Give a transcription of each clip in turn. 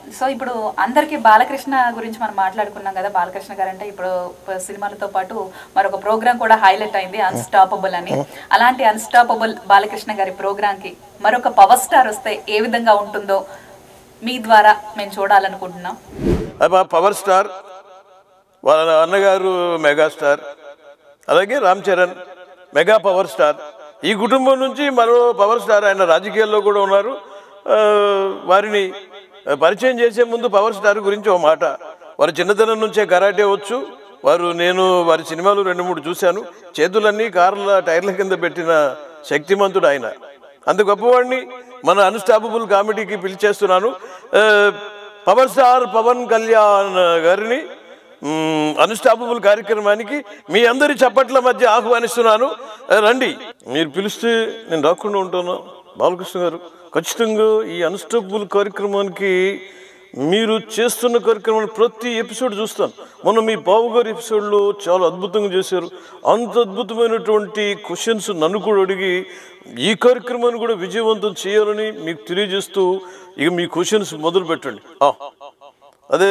So ఇప్పుడు అందరికీ బాలకృష్ణ గురించి మనం మాట్లాడుకున్నాం కదా బాలకృష్ణ గారు అంటే ఇప్పుడు ప- సినిమాలతో పాటు మరొక ప్రోగ్రామ్ కూడా హైలైట్ అయింది అన్స్టాపబుల్ అని అలాంటి అన్స్టాపబుల్ బాలకృష్ణ గారి ప్రోగ్రామ్ కి మరొక పవర్ స్టార్ వస్తే ఏ విధంగా ఉంటుందో మీ ద్వారా మేము చూడాలనుకుంటున్నాం అబ్బా పవర్ స్టార్ వాళ్ళ అన్నగారు మెగాస్టార్ అలాగే Ram Charan mega power star ఈ కుటుంబం నుంచి మరో పవర్ స్టార్ ఆయన రాజకీయాల్లో కూడా ఉన్నారు ఆ, వారిని పరిచయం చేసే ముందు పవర్ స్టార్ గురించి ఓ మాట వారు చిన్నతనం నుంచే కరాటే వచ్చు వారు నేను వారి సినిమాలు రెండు మూడు చూశాను చేతులన్నీ కార్ల టైర్ల కింద పెట్టిన శక్తిమంతుడు ఆయన అంత గొప్పవాడిని మన అన్స్టాపబుల్ కామెడీకి పిలిచేస్తున్నాను ఆ, పవర్ స్టార్ పవన్ కళ్యాణ్ గారిని మ్, అన్స్టాపబుల్ కార్యక్రమానికి మీ అందరి చప్పట్ల మధ్య ఆహ్వానిస్తున్నాను ఆ, రండి మీరు పిలిస్తే నేను రాకుండా ఉంటాను బాలకృష్ణ గారు ఖచ్చితంగా ఈ అన్స్టాపబుల్ కార్యక్రమానికి మీరు చేస్తున్న కార్యక్రమాన్ని ప్రతి ఎపిసోడ్ చూస్తాను మొన్న మీ బాబు గారి ఎపిసోడ్లో చాలా అద్భుతంగా చేశారు అంత అద్భుతమైనటువంటి క్వశ్చన్స్ నన్ను కూడా అడిగి ఈ కార్యక్రమాన్ని కూడా విజయవంతం చేయాలని మీకు తెలియజేస్తూ ఇక మీ క్వశ్చన్స్ మొదలు పెట్టండి ఆ, అదే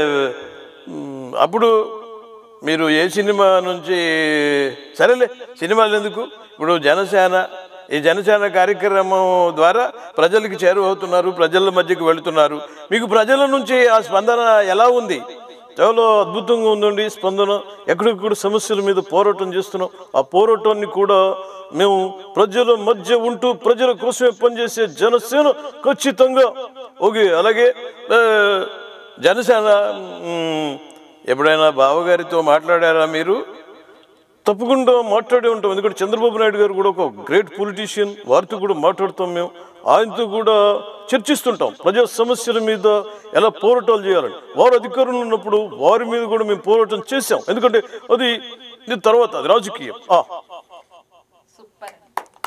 మ్, అప్పుడు మీరు ఏ సినిమా నుంచి సరేలే సినిమాలు ఎందుకు ఇప్పుడు జనసేన ఈ జనసేన కార్యక్రమం ద్వారా ప్రజలకి చేరువవుతున్నారు ప్రజల మధ్యకి వెళుతున్నారు మీకు ప్రజల నుంచి ఆ స్పందన ఎలా ఉంది చాలా అద్భుతంగా ఉందండి స్పందన ఎక్కడికక్కడ సమస్యల మీద పోరాటం చేస్తున్నాం ఆ పోరాటాన్ని కూడా మేము ప్రజల మధ్య ఉంటూ ప్రజల కోసమే పనిచేసే జనసేన ఖచ్చితంగా ఓకే అలాగే ఆ, జనసేన మ్, ఎప్పుడైనా బావగారితో మాట్లాడారా మీరు తప్పకుండా మాట్లాడే ఉంటాం ఎందుకంటే చంద్రబాబు నాయుడు గారు కూడా ఒక గ్రేట్ పొలిటీషియన్ వారితో కూడా మాట్లాడుతాం మేము ఆయనతో కూడా చర్చిస్తుంటాం ప్రజా సమస్యల మీద ఎలా పోరాటాలు చేయాలని వారు అధికారంలో ఉన్నప్పుడు వారి మీద కూడా మేము పోరాటం చేశాం ఎందుకంటే అది ఇది తర్వాత అది రాజకీయం ఆ, సూపర్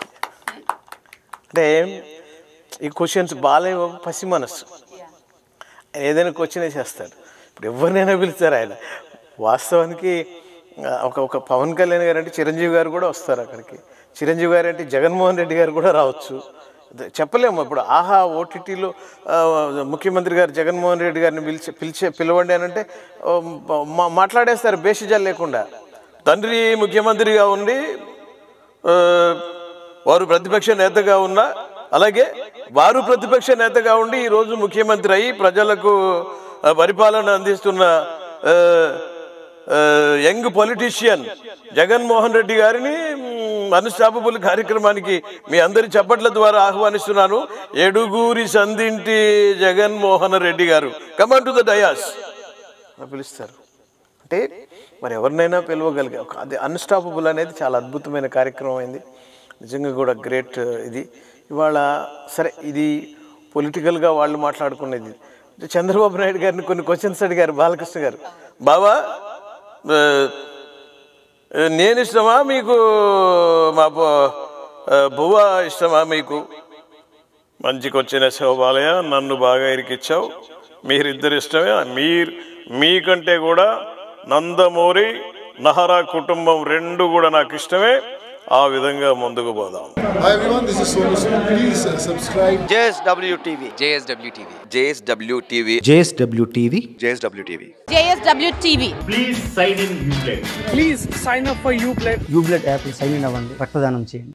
అంటే ఈ క్వశ్చన్స్ బాలయ్య బాబు పసి మనస్సు ఆయన ఏదైనా క్వశ్చన్ వేసేస్తాడు ఇప్పుడు ఎవరినైనా పిలుస్తారు ఆయన వాస్తవానికి ఆ, ఒక ఒక పవన్ కళ్యాణ్ గారు అంటే చిరంజీవి గారు కూడా వస్తారు అక్కడికి చిరంజీవి గారు అంటే జగన్మోహన్ రెడ్డి గారు కూడా రావచ్చు అదే చెప్పలేము ఇప్పుడు ఆహా ఓటీటీలో ముఖ్యమంత్రి గారు జగన్మోహన్ రెడ్డి గారిని పిలిచి పిలిచే పిలవండి అని అంటే ఆ, మా- మాట్లాడేస్తారు బేషిజాలు లేకుండా తండ్రి ముఖ్యమంత్రిగా ఉండి ఆ, వారు ప్రతిపక్ష నేతగా ఉన్న అలాగే వారు ప్రతిపక్ష నేతగా ఉండి ఈరోజు ముఖ్యమంత్రి అయి ప్రజలకు ఆ, పరిపాలన అందిస్తున్న ఆ, ఆ, యంగ్ పొలిటీషియన్ జగన్మోహన్ రెడ్డి గారిని అన్స్టాపబుల్ కార్యక్రమానికి మీ అందరి చప్పట్ల ద్వారా ఆహ్వానిస్తున్నాను ఎడుగూరి సందింటి జగన్మోహన్ రెడ్డి గారు కమాన్ టు ద డయాస్ అలా పిలుస్తారు అంటే మరి ఎవరినైనా పిలవగలిగే ఒక అది అన్స్టాపబుల్ అనేది చాలా అద్భుతమైన కార్యక్రమం అయింది నిజంగా కూడా గ్రేట్ ఇది ఇవాళ సరే ఇది పొలిటికల్గా వాళ్ళు మాట్లాడుకునేది చంద్రబాబు నాయుడు గారిని కొన్ని క్వశ్చన్స్ అడిగారు బాలకృష్ణ గారు బావా ఆ, నేను ఇష్టమా మీకు మా బు- ఆ, బువ్వ ఇష్టమా మీకు మంచికి వచ్చిన శివబాలయ్య నన్ను బాగా ఇరికిచ్చావు మీరిద్దరు ఇష్టమే మీరు మీకంటే కూడా నందమూరి నహరా కుటుంబం రెండు కూడా నాకు ఇష్టమే ఆ విధంగా ముందుకు పోదాం Hi everyone, this is Sonu Sood. Please uh, subscribe. JSW TV. JSW TV. JSW TV. JSW TV. JSW TV. JSW TV. Please sign in Uplay. యూబ్లెట్ యాప్ సైన్ ఇన్ అవ్వండి రక్తదానం చేయండి